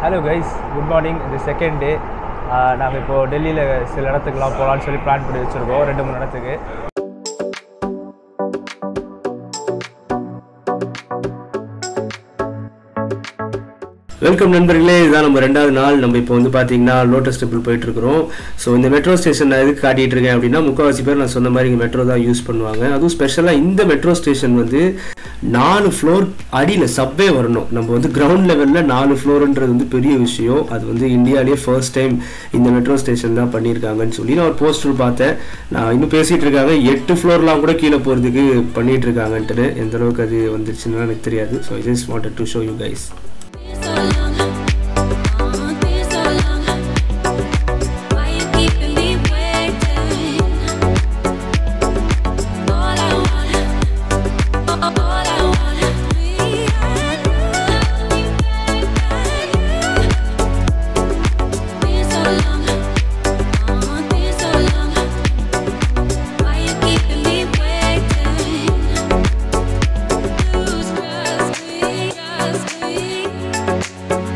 Hello guys good morning இந்த second day நாங்கள் இப்போது டெல்லியில் சில இடத்துக்குலாம் போகலான்னு சொல்லி பிளான் பண்ணி வச்சுருக்கோம் ரெண்டு மூணு இடத்துக்கு வெல்கம் நண்பர்களே இதுதான் நம்ம ரெண்டாவது நாள் நம்ம இப்போ வந்து பார்த்தீங்கன்னா லோட்டஸ் டெம்பிள் போயிட்டு இருக்கிறோம் ஸோ இந்த மெட்ரோ ஸ்டேஷன் நான் எதுக்கு காட்டிட்டு இருக்கேன் அப்படின்னா முக்கால்வாசி பேர் நான் சொன்ன மாதிரி இங்கே மெட்ரோ தான் யூஸ் பண்ணுவாங்க அதுவும் ஸ்பெஷலாக இந்த மெட்ரோ ஸ்டேஷன் வந்து நாலு ஃப்ளோர் அடியில் சப்வே வரணும் நம்ம வந்து கிரவுண்ட் லெவலில் நாலு ஃப்ளோர்ன்றது வந்து பெரிய விஷயம் அது வந்து இந்தியாவிலேயே ஃபர்ஸ்ட் டைம் இந்த மெட்ரோ ஸ்டேஷன் தான் பண்ணியிருக்காங்கன்னு சொல்லி நான் ஒரு போஸ்டர் பார்த்தேன் நான் இன்னும் பேசிகிட்டு இருக்காங்க எட்டு ஃப்ளோர்லாம் கூட கீழே போகிறதுக்கு பண்ணிட்டு இருக்காங்கன்ட்டு எந்த அளவுக்கு அது வந்துருச்சுன்னு எனக்கு தெரியாது so I just wanted to show you guys so long, oh, been so long. Why you keeping me waiting? All I want, all I want, me and you, been so long, oh, been so long. Why you keeping me waiting? Lose trust me, trust me.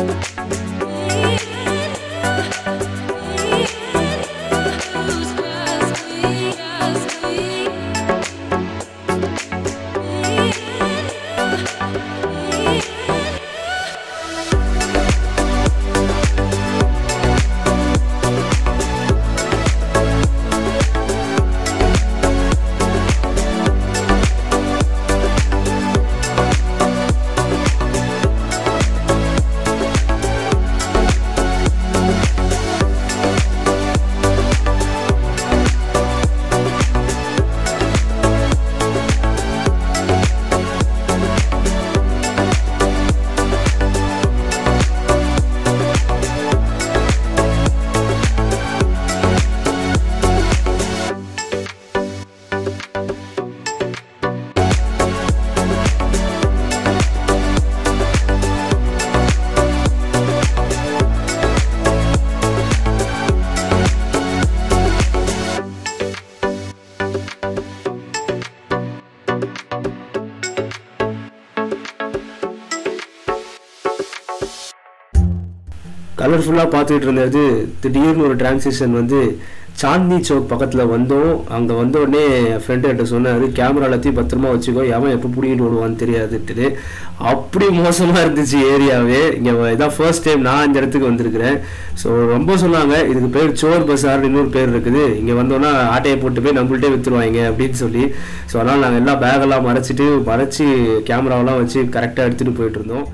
கலர்ஃபுல்லாக பார்த்துட்டு இருந்தது திடீர்னு ஒரு transition வந்து சாந்தி சௌக் பக்கத்தில் வந்தோம் அங்கே வந்த உடனே ஃப்ரெண்டு கிட்ட சொன்னார் கேமரா எல்லாத்தையும் பத்திரமா வச்சுக்கோ எவன் எப்போ பிடிக்கிட்டு ஓடுவான்னு தெரியாதுட்டு அப்படி மோசமாக இருந்துச்சு ஏரியாவே இங்கே இதான் ஃபர்ஸ்ட் டைம் நான் இந்த இடத்துக்கு வந்திருக்கிறேன் ஸோ ரொம்ப சொன்னாங்க இதுக்கு பேர் சோர் பசார்னு இன்னொரு பேர் இருக்குது இங்கே வந்தோன்னா ஆட்டையை போட்டு போய் நம்மள்ட்டே விற்றுருவாங்க அப்படின்னு சொல்லி ஸோ அதனால் நாங்கள் எல்லா பேகெல்லாம் மறைச்சிட்டு மறைச்சி கேமராவெல்லாம் வச்சு கரெக்டாக எடுத்துகிட்டு போயிட்டு இருந்தோம்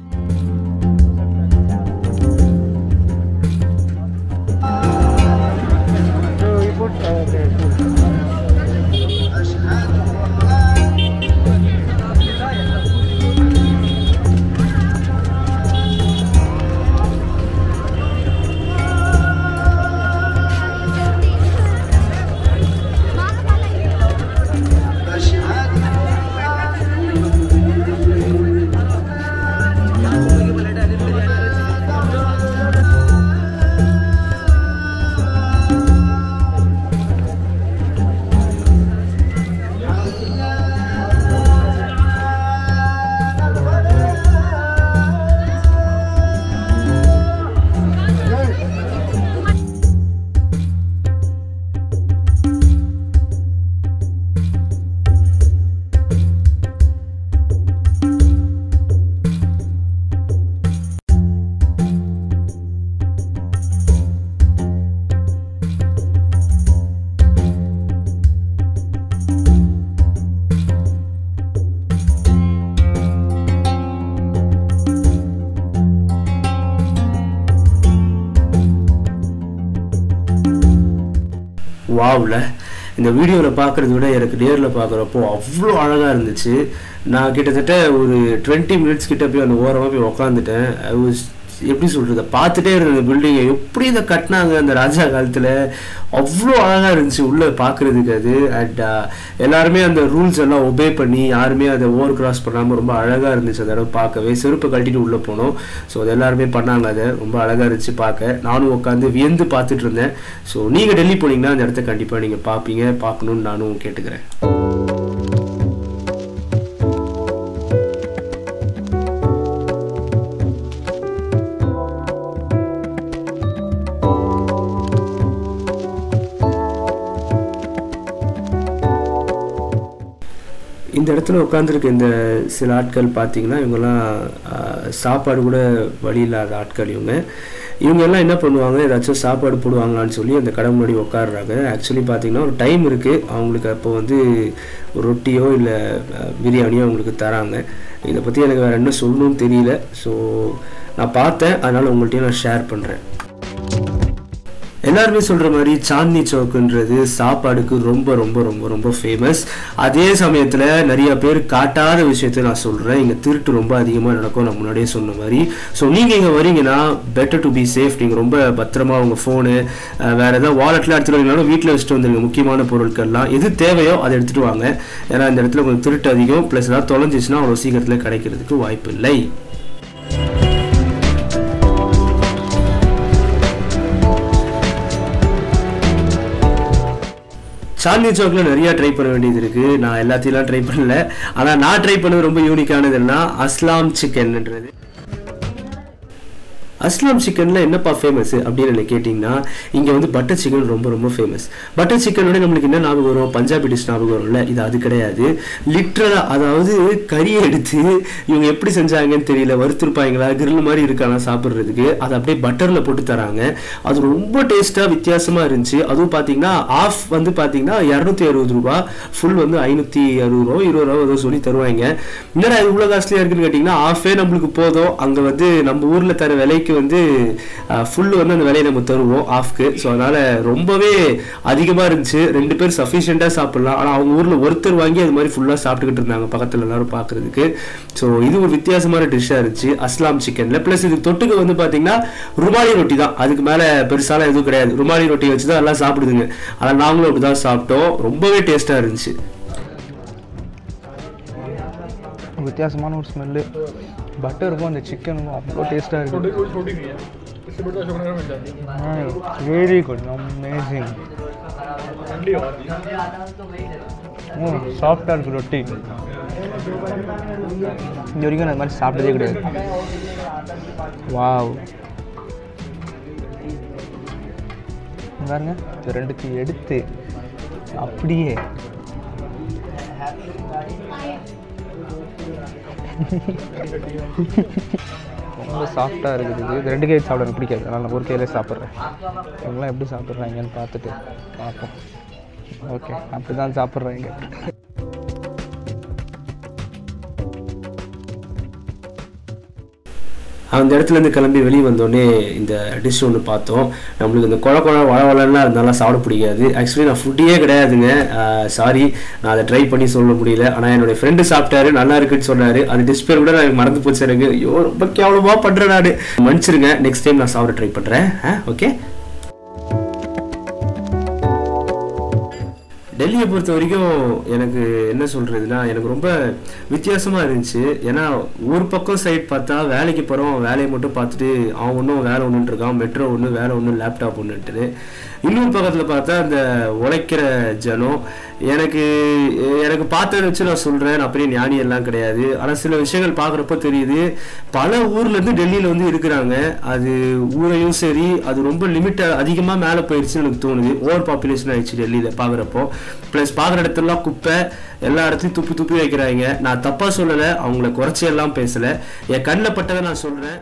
வாவ்ல இந்த வீடியோவில் பார்க்குறத விட எனக்கு நேரில் பார்க்குறப்போ அவ்வளோ அழகாக இருந்துச்சு நான் கிட்டத்தட்ட ஒரு டுவெண்ட்டி மினிட்ஸ் கிட்ட போய் அந்த ஓரமாக போய் உக்காந்துட்டேன் ஐ வாஸ் எப்படி சொல்கிறது பார்த்துட்டே இருந்த அந்த பில்டிங்கை எப்படி இதை கட்டினாங்க அந்த ராஜா காலத்தில் அவ்வளோ அழகாக இருந்துச்சு உள்ளே பார்க்குறதுக்கு அது அண்ட் எல்லாருமே அந்த ரூல்ஸ் எல்லாம் ஒபே பண்ணி யாருமே அதை ஓவர் கிராஸ் பண்ணாமல் ரொம்ப அழகாக இருந்துச்சு அந்த இடம் பார்க்கவே செருப்பை கழட்டிட்டு உள்ளே போனோம் ஸோ அது எல்லாருமே பண்ணாங்க அதை ரொம்ப அழகாக இருந்துச்சு பார்க்க நானும் உட்காந்து வியந்து பார்த்துட்டு இருந்தேன் ஸோ நீங்கள் டெல்லி போனீங்கன்னா அந்த இடத்த கண்டிப்பாக நீங்கள் பார்ப்பீங்க பார்க்கணுன்னு நானும் கேட்டுக்கிறேன் இந்த இடத்துல உட்காந்துருக்க இந்த சில ஆட்கள் பார்த்தீங்கன்னா இவங்கெல்லாம் ஆஹ், சாப்பாடு கூட வழி இல்லாத ஆட்கள் இவங்க இவங்க எல்லாம் என்ன பண்ணுவாங்க ஏதாச்சும் சாப்பாடு போடுவாங்களான்னு சொல்லி அந்த கடை முன்னாடி உட்காடுறாங்க ஆக்சுவலி பார்த்தீங்கன்னா ஒரு டைம் இருக்குது அவங்களுக்கு அப்போ வந்து ஒரு ரொட்டியோ இல்லை பிரியாணியோ அவங்களுக்கு தராங்க இதை பற்றி எனக்கு வேறு என்ன சொல்லணும்னு தெரியல ஸோ நான் பார்த்தேன் அதனால் உங்கள்கிட்டயும் நான் ஷேர் பண்ணுறேன் எல்லாருமே சொல்கிற மாதிரி சாந்தி சௌக்குன்றது சாப்பாடுக்கு ரொம்ப ரொம்ப ரொம்ப ரொம்ப ஃபேமஸ் அதே சமயத்தில் நிறைய பேர் காட்டாத விஷயத்தை நான் சொல்கிறேன் இங்கே திருட்டு ரொம்ப அதிகமாக நடக்கும் நான் முன்னாடியே சொன்ன மாதிரி ஸோ நீங்கள் இங்கே வரீங்கன்னா பெட்டர் டு பி சேஃப் நீங்கள் ரொம்ப பத்திரமா உங்கள் ஃபோனு வேறு ஏதாவது வாலெட்லாம் எடுத்துகிட்டு வரீங்கனாலும் வீட்டில் வச்சுட்டு வந்துருங்க முக்கியமான பொருட்கள்லாம் எது தேவையோ அதை எடுத்துகிட்டு வாங்க ஏன்னா இந்த இடத்துல கொஞ்சம் திருட்டு அதிகம் ப்ளஸ் ஏதாவது தொலைஞ்சிச்சுன்னா அவ்வளோ சீக்கிரத்தில் கிடைக்கிறதுக்கு வாய்ப்பு இல்லை சாந்தி சௌக்கில் நிறைய ட்ரை பண்ண வேண்டியது இருக்கு நான் எல்லாத்தையும் ட்ரை பண்ணல ஆனால் நான் ட்ரை பண்ணது ரொம்ப யூனிக்கானதுன்னா அஸ்லாம் சிக்கன்ன்றது அஸ்லாம் சிக்கனில் என்னப்பா ஃபேமஸ் அப்படின்னு என்ன கேட்டிங்கன்னா இங்கே வந்து பட்டர் சிக்கன் ரொம்ப ரொம்ப ஃபேமஸ் பட்டர் சிக்கனோட நம்மளுக்கு என்ன ஞாபகம் வரும் பஞ்சாபி டிஷ் ஞாபகம் வரும்ல இது அது கிடையாது லிட்ரலாக அதாவது கறியை எடுத்து இவங்க எப்படி செஞ்சாங்கன்னு தெரியல வறுத்துருப்பாங்களா grill மாதிரி இருக்கானா சாப்பிட்றதுக்கு அதை அப்படியே பட்டரில் போட்டு தராங்க அது ரொம்ப டேஸ்ட்டாக வித்தியாசமாக இருந்துச்சு அதுவும் பார்த்தீங்கன்னா ஆஃப் வந்து பார்த்தீங்கன்னா இரநூத்தி அறுபது ரூபா ஃபுல் வந்து ஐநூற்றி அறுபது ரூபா இருபது ரூபா ஏதோ சொல்லி தருவாங்க என்னடா இது இவ்வளோ காஸ்ட்லியாக இருக்குன்னு கேட்டிங்கன்னா ஆஃபே நம்மளுக்கு போதும் அங்கே வந்து நம்ம ஊரில் தர விலைக்கு வந்து ஃபுல் வந்து அந்த விலையை நம்ம தருவோம் ஆஃப்க்கு ஸோ அதனால் ரொம்பவே அதிகமாக இருந்துச்சு ரெண்டு பேர் சஃபிஷியண்ட்டாக சாப்பிட்லாம் ஆனால் அவங்க ஊரில் ஒருத்தர் வாங்கி அது மாதிரி ஃபுல்லாக சாப்பிட்டுக்கிட்டு இருந்தாங்க பக்கத்தில் எல்லாரும் பார்க்குறதுக்கு ஸோ இது ஒரு வித்தியாசமான டிஷ்ஷாக இருந்துச்சு அஸ்லாம் சிக்கனில் ப்ளஸ் இது தொட்டுக்கு வந்து பார்த்தீங்கன்னா ருமாலி ரொட்டி தான் அதுக்கு மேலே பெருசாலாம் எதுவும் கிடையாது ருமாலி ரொட்டி வச்சு தான் எல்லாம் சாப்பிடுதுங்க ஆனால் நாங்களும் அப்படி தான் சாப்பிட்டோம் ரொம்பவே டேஸ்ட்டாக இருந்துச்சு வித்தியாசமான ஒரு ஸ்மெல்லு பட்டருக்கும் அந்த சிக்கனுக்கும் அவ்வளோ டேஸ்ட்டாக இருக்குது வெரி குட் அமேசிங் சாஃப்டாக இருக்கு ரொட்டி இது வரைக்கும் நான் அது மாதிரி சாப்பிட்டதே கிடையாது வாவ் இங்க பாருங்க இது ரெண்டுத்தையும் எடுத்து அப்படியே ரொம்ப சாஃப்டாக இருக்குது இது. இது ரெண்டு கை சாப்பிட எனக்கு பிடிக்காது அதனால் நான் ஒரு கையிலே சாப்பிட்றேன் இவங்களாம் எப்படி சாப்பிட்றாங்கன்னு பார்த்துட்டு பார்ப்போம் ஓகே அப்படி தான் சாப்பிட்றாங்க அந்த இடத்துல இருந்து கிளம்பி வெளியே வந்தோடனே இந்த டிஷ் ஒன்று பார்த்தோம் நம்மளுக்கு இந்த குழ குழ வள வளன்னா இருந்தாலும் சாப்பிட பிடிக்காது ஆக்சுவலி நான் ஃபுட்டியே கிடையாதுங்க சாரி நான் அதை ட்ரை பண்ணி சொல்ல முடியல ஆனால் என்னுடைய ஃப்ரெண்டு சாப்பிட்டாரு நல்லா இருக்குன்னு சொன்னாரு அந்த டிஷ் பேர் கூட நான் மறந்து போச்சு எனக்கு ஐயோ ரொம்ப கேவலமாக பண்ணுறேன் நான் மன்னிச்சிருங்க நெக்ஸ்ட் டைம் நான் சாப்பிட ட்ரை பண்ணுறேன் ஓகே டெல்லியை பொறுத்த வரைக்கும் எனக்கு என்ன சொல்கிறதுனா எனக்கு ரொம்ப வித்தியாசமாக இருந்துச்சு ஏன்னா ஒரு பக்கம் சைட் பார்த்தா வேலைக்கு போகிறோம் வேலையை மட்டும் பார்த்துட்டு அவன் ஒன்றும் வேலை ஒன்றுட்டு இருக்கான் மெட்ரோ ஒன்று வேலை ஒன்று லேப்டாப் ஒன்றுன்ட்டு இன்னொரு பக்கத்தில் பார்த்தா அந்த உழைக்கிற ஜனம் எனக்கு எனக்கு பார்த்ததை வச்சு நான் சொல்கிறேன் நான் பெரிய ஞானி எல்லாம் கிடையாது ஆனால் சில விஷயங்கள் பார்க்குறப்ப தெரியுது பல ஊர்லேருந்து டெல்லியில் வந்து இருக்கிறாங்க அது ஊரையும் சரி அது ரொம்ப லிமிட்டாக அதிகமாக மேலே போயிடுச்சுன்னு எனக்கு தோணுது ஓவர் பாப்புலேஷன் ஆயிடுச்சு டெல்லியில் பார்க்குறப்போ ப்ளஸ் பார்க்குற இடத்துலலாம் குப்பை எல்லா இடத்துலையும் துப்பி துப்பி வைக்கிறாங்க நான் தப்பாக சொல்லலை அவங்கள குறைச்சி எல்லாம் பேசலை என் கண்ணில் பட்டதை நான் சொல்கிறேன்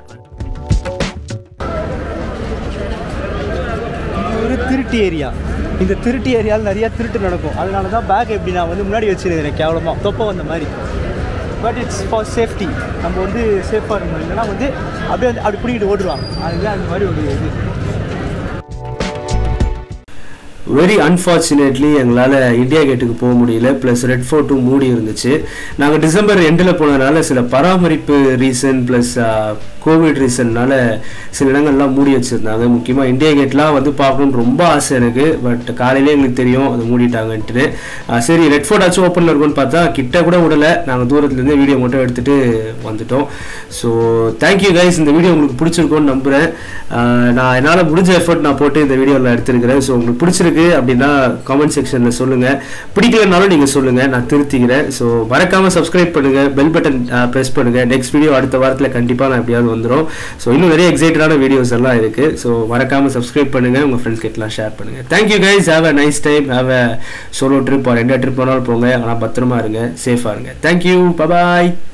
ஒரு திருட்டு ஏரியா இந்த திருட்டு ஏரியாவில் நிறைய திருட்டு நடக்கும் அதனால தான் பேக் எப்படி நான் வந்து முன்னாடி வச்சிருக்கிறேன் கேவலமாக தொப்பை வந்த மாதிரி பட் இட்ஸ் ஃபார் சேஃப்டி நம்ம வந்து சேஃபாக இருக்கணும் இல்லைன்னா வந்து அப்படியே வந்து அப்படி பிடிக்கிட்டு ஓடுவாங்க அதுதான் அந்த மாதிரி ஒரு இது வெரி அன்ஃபார்ச்சுனேட்லி எங்களால் இந்தியா கேட்டுக்கு போக முடியல ப்ளஸ் ரெட் ஃபோர்ட்டும் மூடி இருந்துச்சு நாங்கள் டிசம்பர் எண்டில் போனதுனால சில பராமரிப்பு ரீசன் ப்ளஸ் கோவிட் ரீசன்னால சில இடங்கள்லாம் மூடி வச்சுருந்தாங்க முக்கியமாக இந்தியா கேட்லாம் வந்து பார்க்கணும்னு ரொம்ப ஆசை எனக்கு பட் காலையிலே எங்களுக்கு தெரியும் அதை மூடிட்டாங்கன்ட்டு அஹ் சரி ரெட் ஃபோர்ட் ஆச்சும் ஓப்பனில் இருக்கும்னு பார்த்தா கிட்ட கூட விடலை நாங்கள் தூரத்துலேருந்து வீடியோ மட்டும் எடுத்துகிட்டு வந்துட்டோம் ஸோ தேங்க்யூ கைஸ் இந்த வீடியோ உங்களுக்கு பிடிச்சிருக்கும்னு நம்புகிறேன் அஹ் நான் என்னால் முடிஞ்ச எஃபர்ட் நான் போட்டு இந்த வீடியோவில் எடுத்திருக்கிறேன் ஸோ உங்களுக்கு பிடிச்சிருக்கு பிடிச்சிருக்கு அப்படின்னா காமெண்ட் செக்ஷனில் சொல்லுங்கள் பிடிக்கலனாலும் நீங்கள் சொல்லுங்கள் நான் திருத்திக்கிறேன் ஸோ மறக்காமல் சப்ஸ்கிரைப் பண்ணுங்கள் பெல் பட்டன் ப்ரெஸ் பண்ணுங்கள் நெக்ஸ்ட் வீடியோ அடுத்த வாரத்தில் கண்டிப்பாக நான் எப்படியாவது வந்துடும் ஸோ இன்னும் நிறைய எக்ஸைட்டடான வீடியோஸ் எல்லாம் இருக்குது ஸோ மறக்காமல் சப்ஸ்கிரைப் பண்ணுங்கள் உங்கள் ஃப்ரெண்ட்ஸ் கிட்டலாம் ஷேர் பண்ணுங்கள் thank you guys have a nice time have a solo trip ஒரு எந்த ட்ரிப் போனாலும் போங்க ஆனால் பத்திரமா இருங்க சேஃபாக இருங்க தேங்க்யூ பபாய்